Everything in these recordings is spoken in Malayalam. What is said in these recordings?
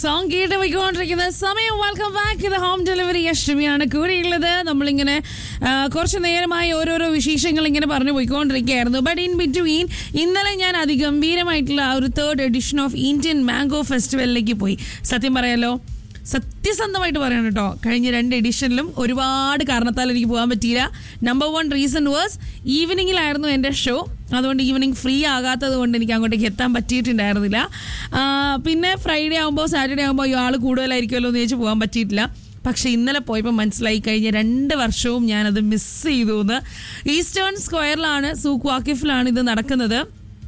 സോങ് കേട്ട് പോയിക്കൊണ്ടിരിക്കുന്ന സമയം വെൽക്കം ബാക്ക് ഇത് ഹോം ഡെലിവറി അഷ്ടമിയാണ് കൂടെയുള്ളത് നമ്മളിങ്ങനെ ആ, കുറച്ച് നേരമായി ഓരോരോ വിശേഷങ്ങൾ ഇങ്ങനെ പറഞ്ഞു പോയിക്കൊണ്ടിരിക്കുകയായിരുന്നു ബട്ട് ഇൻ ബിറ്റ്വീൻ ഇന്നലെ ഞാൻ അതിഗംഭീരമായിട്ടുള്ള ആ ഒരു third edition of Indian mango ഫെസ്റ്റിവലിലേക്ക് പോയി സത്യം പറയാലോ സത്യസന്ധമായിട്ട് പറയണം കേട്ടോ കഴിഞ്ഞ രണ്ട് എഡിഷനിലും ഒരുപാട് കാരണത്താൽ എനിക്ക് പോകാൻ പറ്റിയില്ല നമ്പർ വൺ റീസൺ വാസ് ഈവനിങ്ങിലായിരുന്നു എൻ്റെ ഷോ അതുകൊണ്ട് ഈവനിങ് ഫ്രീ ആകാത്തത് കൊണ്ട് എനിക്ക് അങ്ങോട്ടേക്ക് എത്താൻ പറ്റിയിട്ടുണ്ടായിരുന്നില്ല ആ, പിന്നെ ഫ്രൈഡേ ആകുമ്പോൾ സാറ്റർഡേ ആകുമ്പോൾ അയ്യോ ആൾ കൂടുതലായിരിക്കുമല്ലോ എന്ന് ചോദിച്ച് പോകാൻ പറ്റിയിട്ടില്ല പക്ഷെ ഇന്നലെ പോയപ്പോൾ മനസ്സിലായി കഴിഞ്ഞ രണ്ട് വർഷവും ഞാനത് മിസ് ചെയ്തു എന്ന് ഈസ്റ്റേൺ സ്ക്വയറിലാണ് സൂക്ക് വാക്കിഫിലാണ് ഇത് നടക്കുന്നത്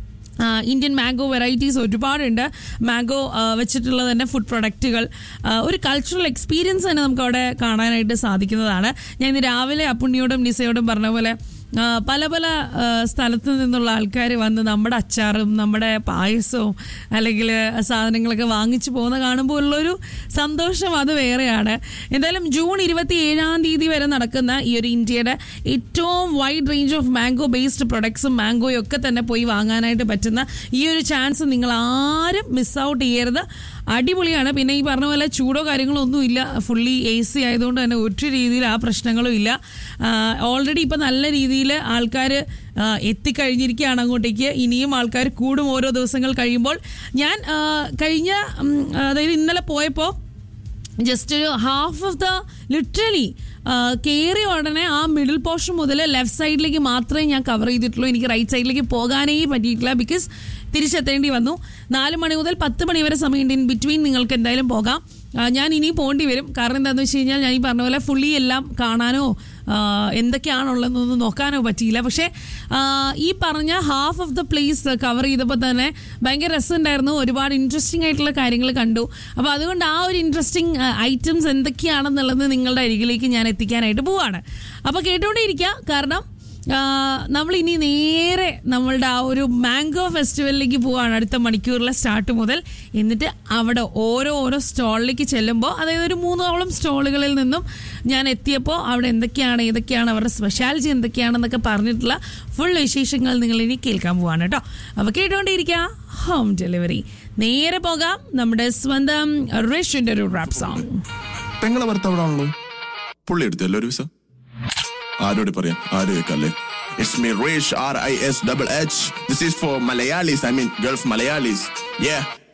ആ, ഇന്ത്യൻ മാംഗോ വെറൈറ്റീസ് ഒരുപാടുണ്ട് മാംഗോ ആ, വെച്ചിട്ടുള്ള തന്നെ ഫുഡ് പ്രൊഡക്റ്റുകൾ ആ, ഒരു കൾച്ചറൽ എക്സ്പീരിയൻസ് തന്നെ നമുക്ക് അവിടെ കാണാനായിട്ട് സാധിക്കുന്നതാണ് ഞാൻ ഇന്ന് രാവിലെ അപ്പുണ്ണിയോടും നിസയോടും പറഞ്ഞ പോലെ ആ, പല പല ആ, സ്ഥലത്ത് നിന്നുള്ള ആൾക്കാർ വന്ന് നമ്മുടെ അച്ചാറും നമ്മുടെ പായസവും അല്ലെങ്കിൽ സാധനങ്ങളൊക്കെ വാങ്ങിച്ചു പോകുന്ന കാണുമ്പോൾ ഉള്ളൊരു സന്തോഷം അത് വേറെയാണ് എന്തായാലും ജൂൺ ഇരുപത്തി ഏഴാം തീയതി വരെ നടക്കുന്ന ഈ ഒരു ഇന്ത്യയുടെ ഏറ്റവും wide range of mango based പ്രൊഡക്ട്സും മാംഗോയും ഒക്കെ തന്നെ പോയി വാങ്ങാനായിട്ട് പറ്റുന്ന ഈ ഒരു ചാൻസ് നിങ്ങൾ ആരും മിസ് ഔട്ട് ചെയ്യരുത് അടിപൊളിയാണ് പിന്നെ ഈ പറഞ്ഞ പോലെ ചൂടോ കാര്യങ്ങളോ ഒന്നും ഇല്ല ഫുള്ളി എ സി ആയതുകൊണ്ട് തന്നെ ഒരു രീതിയിൽ ആ പ്രശ്നങ്ങളും ഇല്ല ഓൾറെഡി ഇപ്പം നല്ല രീതിയിൽ ആൾക്കാർ എത്തിക്കഴിഞ്ഞിരിക്കുകയാണ് അങ്ങോട്ടേക്ക് ഇനിയും ആൾക്കാർ കൂടും ഓരോ ദിവസങ്ങൾ കഴിയുമ്പോൾ ഞാൻ ആ, കഴിഞ്ഞ ഉം, അതായത് ഇന്നലെ പോയപ്പോൾ ജസ്റ്റ് ഒരു ഹാഫ് ഓഫ് ദ ലിറ്ററലി കയറിയ ഉടനെ ആ മിഡിൽ പോർഷൻ മുതൽ ലെഫ്റ്റ് സൈഡിലേക്ക് മാത്രമേ ഞാൻ കവർ ചെയ്തിട്ടുള്ളൂ എനിക്ക് റൈറ്റ് സൈഡിലേക്ക് പോകാനേ പറ്റിയിട്ടില്ല ബിക്കോസ് തിരിച്ചെത്തേണ്ടി വന്നു നാല് മണി മുതൽ പത്ത് മണി വരെ സമയമുണ്ട് ഇൻ ബിറ്റ്വീൻ നിങ്ങൾക്ക് എന്തായാലും പോകാം ആ, ഞാൻ ഇനി പോകേണ്ടി വരും കാരണം എന്താണെന്ന് വെച്ച് കഴിഞ്ഞാൽ ഞാൻ ഈ പറഞ്ഞ പോലെ ഫുള്ളി എല്ലാം കാണാനോ ആ, എന്തൊക്കെയാണുള്ളതെന്നൊന്നും നോക്കാനോ പറ്റിയില്ല പക്ഷേ ആ, ഈ പറഞ്ഞ half of the place cover ചെയ്തപ്പോൾ തന്നെ ഭയങ്കര രസമുണ്ടായിരുന്നു ഒരുപാട് ഇൻട്രസ്റ്റിംഗ് ആയിട്ടുള്ള കാര്യങ്ങൾ കണ്ടു അപ്പോൾ അതുകൊണ്ട് ആ ഒരു ഇൻട്രസ്റ്റിംഗ് ഐറ്റംസ് എന്തൊക്കെയാണെന്നുള്ളത് നിങ്ങളുടെ അരികിലേക്ക് ഞാൻ എത്തിക്കാനായിട്ട് പോവാണ് അപ്പോൾ കേട്ടുകൊണ്ടേയിരിക്കുക കാരണം നമ്മൾ ഇനി നേരെ നമ്മളുടെ ആ ഒരു മാംഗോ ഫെസ്റ്റിവലിലേക്ക് പോവാണ് അടുത്ത മണിക്കൂറിലെ സ്റ്റാർട്ട് മുതൽ എന്നിട്ട് അവിടെ ഓരോ ഓരോ സ്റ്റോളിലേക്ക് ചെല്ലുമ്പോൾ അതായത് ഒരു മൂന്നോളം സ്റ്റോളുകളിൽ നിന്നും ഞാൻ എത്തിയപ്പോൾ അവിടെ എന്തൊക്കെയാണ് ഏതൊക്കെയാണ് അവരുടെ സ്പെഷ്യാലിറ്റി എന്തൊക്കെയാണെന്നൊക്കെ പറഞ്ഞിട്ടുള്ള ഫുൾ വിശേഷങ്ങൾ നിങ്ങൾ ഇനി കേൾക്കാൻ പോവാണ് കേട്ടോ അപ്പോൾ കേട്ടുകൊണ്ടേയിരിക്കുക ഹോം ഡെലിവറി നേരെ പോകാം നമ്മുടെ സ്വന്തം റഷ്യൻ്റെ ഒരു റാപ്പ് സോങ് പെങ്ങളെ ഭർത്താവിടാണല്ലോ പുള്ളി എടുത്തല്ലോ ഒരു വിസ ആരോട് പറയാം ആര് കേൾക്കല്ലേ It's me Rish R I S double H. This is for Malayalis, I mean Gulf Malayalis. Yeah.